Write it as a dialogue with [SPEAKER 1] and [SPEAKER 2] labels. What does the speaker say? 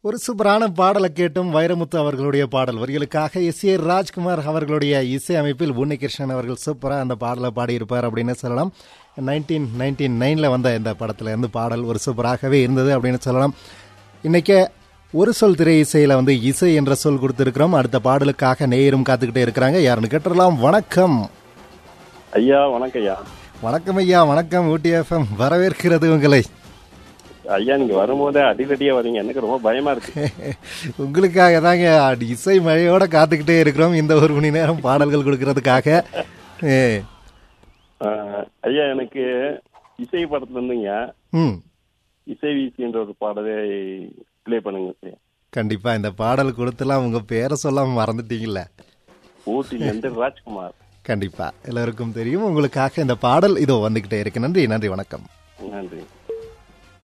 [SPEAKER 1] ஒரு சூப்பரான பாடலை கேட்டும் வைரமுத்து அவர்களுடைய பாடல் வரிகளுக்காக எஸ் ஏ ராஜ்குமார் அவர்களுடைய இசை அமைப்பில் உன்னிகிருஷ்ணன் அவர்கள் சூப்பராக அந்த பாடலை பாடியிருப்பார் அப்படின்னு சொல்லலாம் நைன்டீன் நைன்டி நைனில் வந்த இந்த படத்தில் இருந்து பாடல் ஒரு சூப்பராகவே இருந்தது அப்படின்னு சொல்லலாம் இன்னைக்கு ஒரு சொல் திரை இசையில் வந்து இசை என்ற சொல் கொடுத்துருக்கிறோம் அடுத்த பாடலுக்காக நேயரும் காத்துக்கிட்டே இருக்கிறாங்க யாருன்னு கேட்டுடலாம் வணக்கம்
[SPEAKER 2] ஐயா வணக்கம் ஐயா
[SPEAKER 1] வணக்கம் ஐயா வணக்கம் ஊட்டி எஃப்எம் வரவேற்கிறது உங்களை
[SPEAKER 2] ஐயா நீங்க வரும்போதே அடிக்கடியா வரீங்க எனக்கு ரொம்ப பயமா இருக்கு
[SPEAKER 1] உங்களுக்காக தாங்க அடி இசை மழையோட காத்துக்கிட்டே இருக்கிறோம் இந்த ஒரு மணி நேரம் பாடல்கள் கொடுக்கறதுக்காக ஏ,
[SPEAKER 2] ஆஹ், ஐயா எனக்கு இசை படத்துல இருந்துங்க
[SPEAKER 1] ம்
[SPEAKER 2] இசை வீசின்ற ஒரு பாடலை ப்ளே பண்ணுங்க ஐயா.
[SPEAKER 1] கண்டிப்பா இந்த பாடல் கொடுத்துலாம் உங்க பேரை சொல்லாம மறந்துட்டீங்கல்ல
[SPEAKER 2] ஊட்டில இருந்து ராஜ்குமார்
[SPEAKER 1] கண்டிப்பா எல்லாருக்கும் தெரியும் உங்களுக்காக இந்த பாடல் இதோ வந்துகிட்டே இருக்கு நன்றி நன்றி வணக்கம்
[SPEAKER 2] நன்றி